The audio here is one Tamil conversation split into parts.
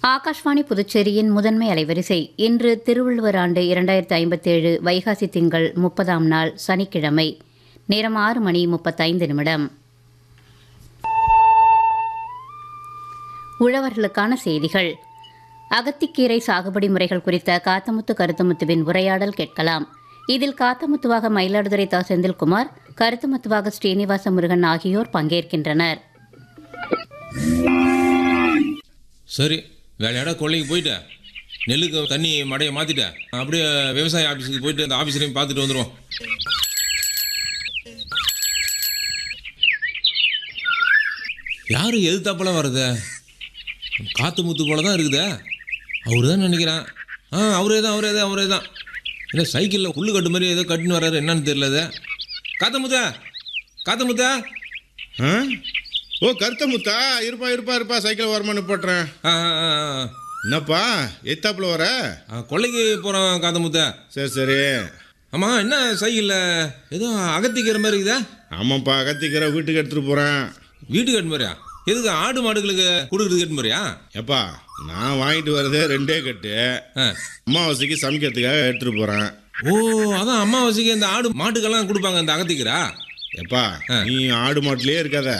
ஆகாஷ்வாணி புதுச்சேரியின் முதன்மை அலைவரிசை இன்று திருவள்ளுவர் ஆண்டு இரண்டாயிரத்தி ஐம்பத்தேழு வைகாசி திங்கள் முப்பதாம் நாள் சனிக்கிழமை நேரம் ஆறு மணி முப்பத்தைந்து நிமிடம் உழவர்களுக்கான செய்திகள் அகத்திக்கீரை சாகுபடி முறைகள் குறித்த காத்தமுத்து கருத்துமுத்துவின் உரையாடல் கேட்கலாம் இதில் காத்தமுத்துவாக மயிலாடுதுறை தா செந்தில்குமார் கருத்துமுத்துவாக ஸ்ரீனிவாச முருகன் ஆகியோர் பங்கேற்கின்றனர் சரி வேலையோட கொள்ளைக்கு போயிட்டேன் நெல்லுக்கு தண்ணி மடையை மாற்றிட்டேன் அப்படியே விவசாய ஆஃபீஸுக்கு போயிட்டு அந்த ஆஃபீஸரையும் பார்த்துட்டு வந்துடுவோம் யாரு எதிர்த்தாப்பெல்லாம் வருது காத்து முத்து போல தான் இருக்குதே அவரு தான் நினைக்கிறேன் ஆ அவரே தான் அவரே தான் அவரே தான் இல்லை சைக்கிளில் புல்லு கட்டு மாதிரி ஏதோ கட்டுன்னு வர்றாரு என்னன்னு தெரியல அது காத்த முத்தா காத்த முத்தா ஆ? ஓ கருத்த முத்தா இருப்பா இருப்பா இருப்பா சைக்கிள் வரமானு போட்டுறேன் ஆ ஆ, ஆ, ஆ. என்னப்பா எத்தாப்புல வர ஆ, கொல்லைக்கு போகிறோம் காத்த முத்தா சரி சரி ஆமாம் என்ன சைக்கிளில் ஏதோ அகத்திக்கிற மாதிரி இருக்குதா ஆமாப்பா கத்திக்கிற வீட்டுக்கு எடுத்துட்டு போறேன் வீட்டுக்கு கட்டு மாதிரியா எதுக்கு ஆடு மாடுகளுக்கு கொடுக்குறது கட்டு மாதிரியா எப்பா நான் வாங்கிட்டு வர்றது ரெண்டே கட்டு ஆ. அமாவாசைக்கு சமைக்கிறதுக்காக எடுத்துட்டு போறேன் ஓ அதான் அம்மாவாசைக்கு இந்த ஆடு மாட்டுக்கெல்லாம் கொடுப்பாங்க இந்த அகத்திக்கிறா எப்பா நீ ஆடு மாட்டிலே இருக்காத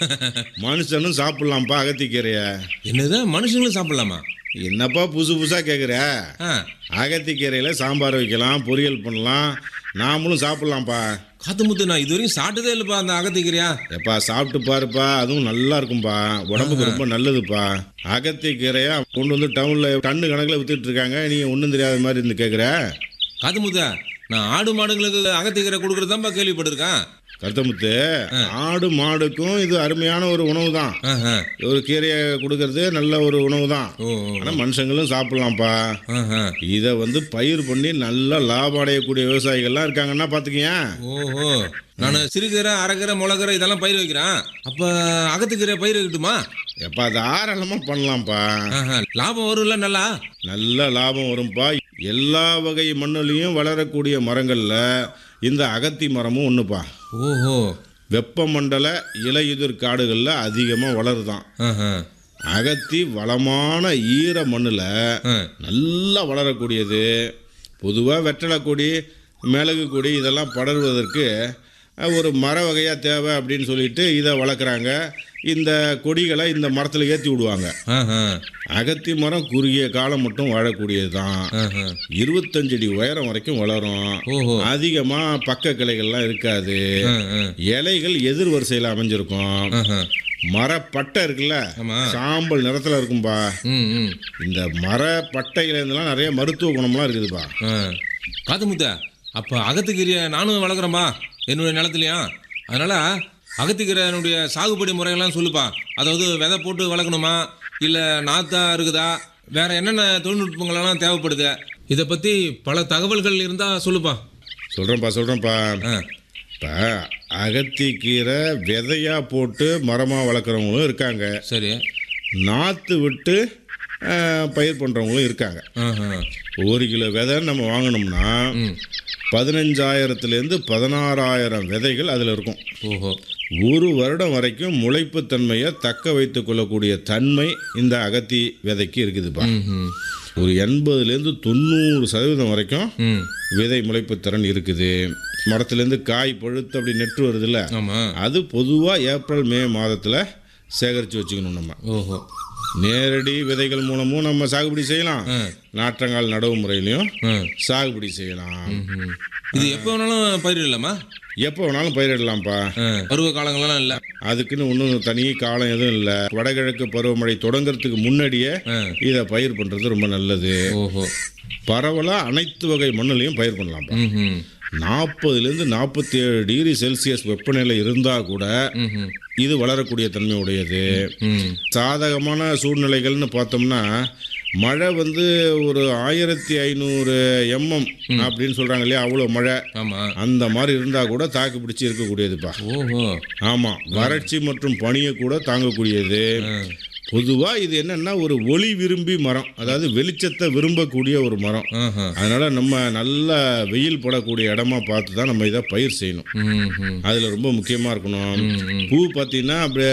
மனுஷனும் சாப்பிடலாம்ப்பா அகத்திக்கீரைய என்னது மனுஷங்களும் சாப்பிடலாமா என்னப்பா புதுசு புதுசா கேக்குற ஆ அகத்திக்கீரையில சாம்பார் வைக்கலாம் பொரியல் பண்ணலாம் நாமளும் சாப்பிடலாம்ப்பா காத்து முத்து நான் இது வரைக்கும் சாப்பிட்டதே இல்லைப்பா அந்த அகத்திக்கிறியா எப்பா சாப்பிட்டு பாருப்பா அதுவும் நல்லா இருக்கும்பா உடம்புக்கு ரொம்ப நல்லதுப்பா அகத்தி கீரையா கொண்டு வந்து டவுன்ல டன்னு கணக்கில் வித்துட்டு இருக்காங்க நீ ஒன்றும் தெரியாத மாதிரி இருந்து கேட்குற காத்து முத்தா நான் ஆடு மாடுங்களுக்கு அகத்திக்கீரை கொடுக்குறதாப்பா கேள்விப்பட்டிருக்கேன் கருத்தமுத்து ஆடு மாடுக்கும் இது அருமையான ஒரு உணவு தான் ஆ ஆ ஒரு கீரையை கொடுக்கறது நல்ல ஒரு உணவு தான் ஓ ஓ. ஆனால் மனுஷங்களும் சாப்பிடலாம்ப்பா ஆ ஆ இதை வந்து பயிர் பண்ணி நல்லா லாபம் அடையக்கூடிய விவசாயிகள்லாம் இருக்காங்கன்னா பார்த்துக்கங்க ஓஹோ நான் சிறுகீரை அரைக்கீரை முளக்கீரை இதெல்லாம் பயிர் வைக்கிறேன் அப்போ அகத்துக்கீரை பயிர் வைக்கட்டுமா எப்பா தாராளமாக பண்ணலாம்ப்பா ஆஹா, லாபம் வரும்ல நல்லா நல்ல லாபம் வரும்பா எல்லா வகை மண்ணுலையும் வளரக்கூடிய மரங்களில் இந்த அகத்தி மரமும் ஒன்றுப்பா ஓஹோ வெப்பமண்டல இலையுதிர் காடுகளில் அதிகமாக வளருதான் ஆஹா, அகத்தி வளமான ஈர மண்ணில் ஆ. நல்லா வளரக்கூடியது பொதுவாக வெற்றலை கொடி மிளகு கொடி இதெல்லாம் படர்வதற்கு அஹ், ஒரு மர வகையாக தேவை அப்படின்னு சொல்லிட்டு இதை வளர்க்குறாங்க இந்த கொடிகளை இந்த மரத்தில் ஏற்றி விடுவாங்க ஆஹா, அகத்தி மரம் குறுகிய காலம் மட்டும் வாழக்கூடியது தான் ஆஹா. இருபத்தஞ்சு அடி உயரம் வரைக்கும் வளரும் ஓஹோ அதிகமாக பக்க கிளைகள்லாம் இருக்காது ஆ, ஆ, இலைகள் எதிர் வரிசையில் அமைஞ்சிருக்கும் ஆஹா. மரப்பட்டை இருக்குல்ல ஆமா. சாம்பல் நிறத்தில் இருக்கும்பா ம் ம் இந்த மர பட்டையிலேருந்துலாம் நிறைய மருத்துவ குணம்லாம் இருக்குதுப்பா ஆ. காத்து முத்தா அப்போ அகத்துக்கீரையை நானும் வளர்க்குறேன்பா என்னுடைய நிலத்துலையா அதனால் அகத்துக்கீரையினுடைய சாகுபடி முறையெல்லாம் சொல்லுப்பா அதாவது விதை போட்டு வளர்க்கணுமா இல்லை நாத்தா இருக்குதா வேற என்னென்ன தொழில்நுட்பங்களெல்லாம் தேவைப்படுது இதை பற்றி பல தகவல்கள் இருந்தால் சொல்லுப்பா சொல்கிறேன்ப்பா சொல்கிறேன்ப்பா ஆ இப்போ அகத்திக்கீரை விதையாக போட்டு மரமாக வளர்க்குறவங்களும் இருக்காங்க சரி நாற்று விட்டு அஹ், பயிர் பண்ணுறவங்களும் இருக்காங்க ஆஹா ஒரு கிலோ விதை நம்ம வாங்கினோம்னா ம் பதினஞ்சாயிரத்துலேருந்து பதினாறாயிரம் விதைகள் அதில் இருக்கும் ஓஹோ ஒரு வருடம் வரைக்கும் முளைப்புத் தன்மையை தக்க வைத்துக் கொள்ளக்கூடிய தன்மை இந்த அகத்தி விதைக்கு இருக்குதுப்பா ம் ம் ஒரு எண்பதுலேருந்து தொண்ணூறு சதவீதம் வரைக்கும் ம் விதை முளைப்புத் திறன் இருக்குது மரத்துலேருந்து காய் பழுத்து அப்படி நெட்டு வருதுல்ல ஆமாம் அது பொதுவாக ஏப்ரல் மே மாதத்தில் சேகரித்து வச்சுக்கணும் நம்ம ஓஹோ நேரடி விதைகள் மூலமும் நம்ம சாகுபடி செய்யலாம் ஆ நாற்றங்கால் நடவு முறையிலையும் ஆ சாகுபடி செய்யலாம் ம். இது எப்போ வேணாலும் பயிரிடலாமா எப்போ வேணாலும் பயிரிடலாம்ப்பா ஆ, பருவ காலங்களெல்லாம் இல்லை அதுக்குன்னு ஒன்றும் தனி காலம் எதுவும் இல்லை வடகிழக்கு பருவமழை தொடங்குறதுக்கு முன்னாடியே ஆ. இதை பயிர் பண்ணுறது ரொம்ப நல்லது ஓஹோ பரவலாக அனைத்து வகை மண்ணுலையும் பயிர் பண்ணலாம்ப்பா ம் நாற்பதுலேருந்து நாற்பத்தி ஏழு டிகிரி செல்சியஸ் வெப்பநிலை இருந்தால் கூட ம் இது வளரக்கூடிய தன்மை உடையது ம் சாதகமான சூழ்நிலைகள்னு பார்த்தோம்னா மழை வந்து ஒரு ஆயிரத்தி ஐநூறு எம்எம் அப்படின்னு சொல்கிறாங்க இல்லையா அவ்வளோ மழை ஆமாம் அந்த மாதிரி இருந்தால் கூட தாக்கு பிடிச்சி இருக்கக்கூடியதுப்பா ஓஹோ ஆமாம் வறட்சி மற்றும் பனியை கூட தாங்கக்கூடியது பொதுவாக இது என்னன்னா ஒரு ஒளி விரும்பி மரம் அதாவது வெளிச்சத்தை விரும்பக்கூடிய ஒரு மரம் ஆஹா அதனால நம்ம நல்ல வெயில் படக்கூடிய இடமா பார்த்து தான் நம்ம இதை பயிர் செய்யணும் ம் ம் அதில் ரொம்ப முக்கியமாக இருக்கணும் ம், ம். பூ பார்த்தீங்கன்னா அப்படியே